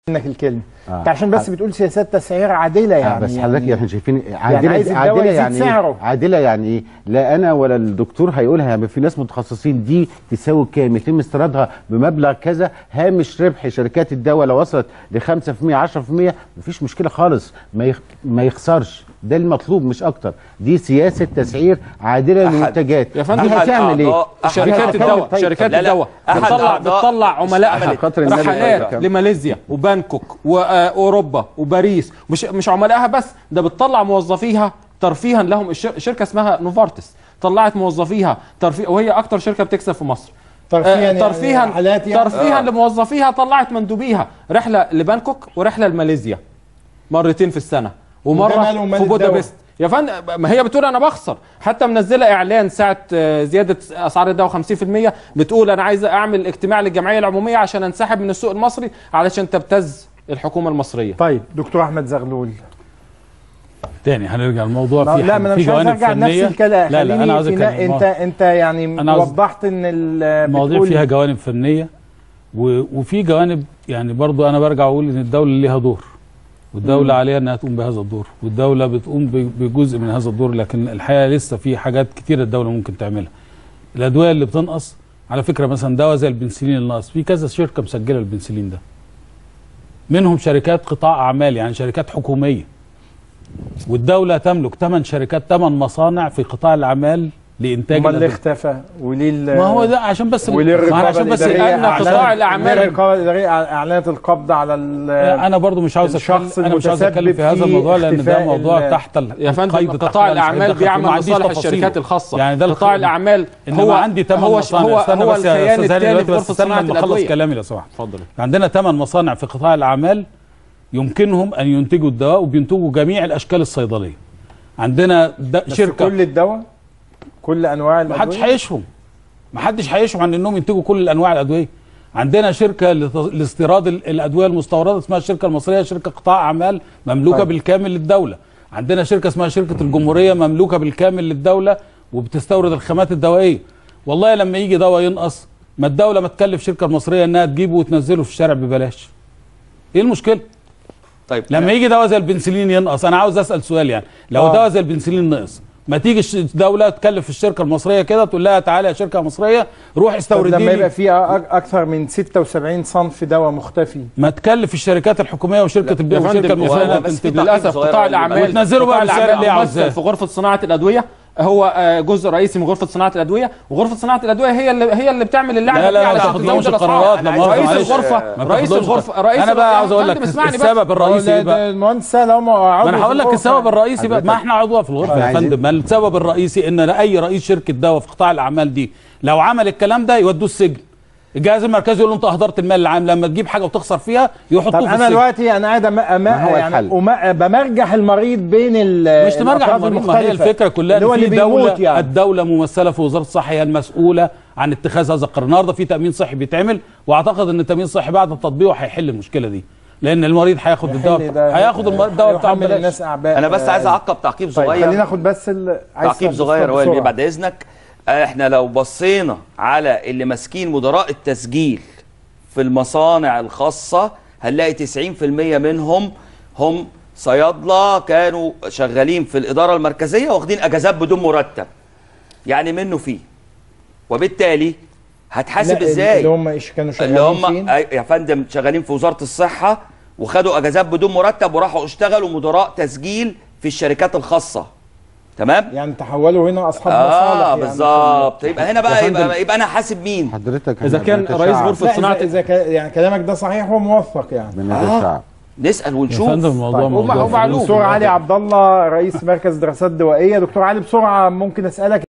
منك الكلمه آه. انت عشان بس بتقول سياسات تسعير عادله آه يعني بس حضرتك احنا شايفين يعني عادله عايز الدواء عادله يزيد يعني سعره. ايه عادله يعني ايه لا انا ولا الدكتور هيقولها يعني في ناس متخصصين دي تساوي كام يتم استيرادها بمبلغ كذا هامش ربح شركات الدواء لو وصلت ل 5% 10% مفيش مشكله خالص ما يخ... ما يخسرش ده المطلوب مش اكتر دي سياسه تسعير عادله أحد. للمنتجات يا فندم، دي أحد هتعمل ايه أعضاء- أحد شركات أعضاء- الدواء طيب. شركات لا، لا. الدواء أحد بتطلع أعضاء بتطلع عملائها استعملت. خاطر النبي رحلات كم. لماليزيا وبانكوك واوروبا وباريس مش مش عملائها بس ده بتطلع موظفيها ترفيها لهم الش- شركه اسمها نوفارتس طلعت موظفيها ترفيه وهي اكتر شركه بتكسب في مصر ترفيها آه، يعني ترفيها رحلات يعني؟ ترفيها آه. لموظفيها طلعت مندوبيها رحله لبانكوك ورحله لماليزيا مرتين في السنه وده ومره ماله ومال في الدواء؟ بودابست يا فندم ما هي بتقول انا بخسر حتى منزله اعلان ساعه آه، زياده اسعار الدواء 50% بتقول انا عايزه اعمل اجتماع للجمعيه العموميه عشان انسحب من السوق المصري علشان تبتز الحكومه المصريه طيب دكتور احمد زغلول تاني هنرجع الموضوع لا في لا ما انا في مش عايز جوانب ارجع لنفس فنيه الكلام لا لا انا عاوز خليني في- اتكلم انت انت يعني أنا عاوز- وضحت ان ال- المواضيع بتقول- فيها جوانب فنيه و... وفي جوانب يعني برضو انا برجع اقول ان الدوله ليها دور والدوله عليها انها تقوم بهذا الدور والدوله بتقوم ب- بجزء من هذا الدور لكن الحقيقه لسه في حاجات كتيره الدوله ممكن تعملها الادويه اللي بتنقص على فكره مثلا دواء زي البنسلين اللي ناقص في كذا شركه مسجله البنسلين ده منهم شركات قطاع اعمال يعني شركات حكوميه والدوله تملك ثمان شركات ثمان مصانع في قطاع الاعمال لانتاج امال اللي الأدوية. اختفى وليه ال- ما هو ده عشان بس وليه ما أنا الرقابه عشان بس الاداريه أن قطاع أعلنت- الأعمال- ليه الرقابه الاداريه اعلنت القبض على ال- انا برضو مش عاوز الشخص اتكلم انا مش عاوز اتكلم المتسبب في هذا في الموضوع لان ده اختفاء موضوع ال- تحت ال- يا فندم القيد تحت قطاع أنا مش الاعمال هتدخل فيه، بيعمل ما عنديش لصالح تفاصيله. الشركات الخاصه يعني ده قطاع الخ- الاعمال انما هو عندي ثمان هو مصانع هو استنى هو بس يا الكيان استاذ هاني الثاني دلوقتي في بس غرفه استنى صناعه لما اخلص الادويه كلامي لو سمحت اتفضل عندنا ثمان مصانع في قطاع الاعمال يمكنهم ان ينتجوا الدواء وبينتجوا جميع الاشكال الصيدليه عندنا د- بس شركه كل الدواء كل انواع ما حدش الأدوية؟ هيشهم ما حدش هيشهم عن انهم ينتجوا كل انواع الادويه عندنا شركه لت- لاستيراد ال- الادويه المستورده اسمها الشركه المصريه شركه قطاع اعمال مملوكه طيب. بالكامل للدوله عندنا شركه اسمها شركه الجمهوريه مملوكه بالكامل للدوله وبتستورد الخامات الدوائيه والله لما يجي دواء ينقص ما الدوله ما تكلف الشركه المصريه انها تجيبه وتنزله في الشارع ببلاش ايه المشكله طيب لما يجي دواء زي البنسلين ينقص انا عاوز اسال سؤال يعني لو آه. دواء زي البنسلين نقص ما تيجي الش- الدوله تكلف الشركه المصريه كده تقول لها تعالى يا شركه مصريه روح طب استوردي لما يبقى لي في أ- اكثر من 76 صنف دواء مختفي ما تكلف الشركات الحكوميه وشركه البيع يا والشركه فندم المصريه هو انها بس في تنتج تعقيب للاسف صغير قطاع أوي. الاعمال وتنزلوا بقى قطاع بالسعر الأعمال اللي عاوزاه. ممثل في غرفه صناعه الادويه هو آه، جزء رئيسي من غرفه صناعه الادويه وغرفه صناعه الادويه هي اللي هي اللي بتعمل اللعبه لا لا دي ما علشان تاخدلهمش تزود القرارات الأسعار. لا مؤاخذة رئيس معلش. الغرفه ما رئيس تاخدلهمش الغرفه القرار. رئيس انا بقى يا عاوز اقول لك فندم اسمعني بس. السبب الرئيسي ده- إيه بقى ده المهندس سهل هم عضو ما انا في هقول لك الغرفة. السبب الرئيسي بقى ما احنا عضوة في الغرفه يا عايزين- فندم ما السبب الرئيسي ان اي رئيس شركه دواء في قطاع الاعمال دي لو عمل الكلام ده يودوه السجن الجهاز المركزي يقول له انت اهدرت المال العام لما تجيب حاجه وتخسر فيها طب يحطوه في انا السجن دلوقتي انا قاعد أم... أم... ما هو يعني الحل؟ أم... بمرجح المريض بين ال مش تمرجع الأطراف المريض ما هي المختلفة. الفكره كلها اللي هو ان في اللي بيموت دوله يعني الدوله ممثله في وزاره الصحه هي المسؤوله عن اتخاذ هذا القرار النهارده في تامين صحي بيتعمل واعتقد ان التامين الصحي بعد تطبيقه هيحل المشكله دي لان المريض هياخد الدواء الحل ده- هياخد الم- الدواء بتاعه هيحمل ببلاش الناس اعباء انا بس عايز اعقب تعقيب طيب خلينا صغير ناخد بس ال... عايز تعقيب تفضل صغير هو بسرعة. اللي بعد اذنك احنا لو بصينا على اللي ماسكين مدراء التسجيل في المصانع الخاصه هنلاقي 90% منهم هم صيادله كانوا شغالين في الاداره المركزيه واخدين اجازات بدون مرتب يعني منه فيه وبالتالي هتحاسب لا، ازاي اللي هم إيش كانوا اللي شغالين هم فين؟ أي- يا فندم شغالين في وزاره الصحه وخدوا اجازات بدون مرتب وراحوا اشتغلوا مدراء تسجيل في الشركات الخاصه تمام يعني تحولوا هنا اصحاب مصالح اه يعني. بالظبط يبقى هنا يا بقى فندم. يبقى, يبقى انا حاسب مين حضرتك إذا احنا كان بنتشعب رئيس غرفة لا صناعة إذا, إذا ك... يعني كلامك ده صحيح وموثق يعني بنتشعب نسال يا ونشوف فندم الموضوع طيب، موضوع هو معلوم. فلوس. دكتور علي عبد الله رئيس مركز دراسات دوائيه دكتور علي بسرعه ممكن اسالك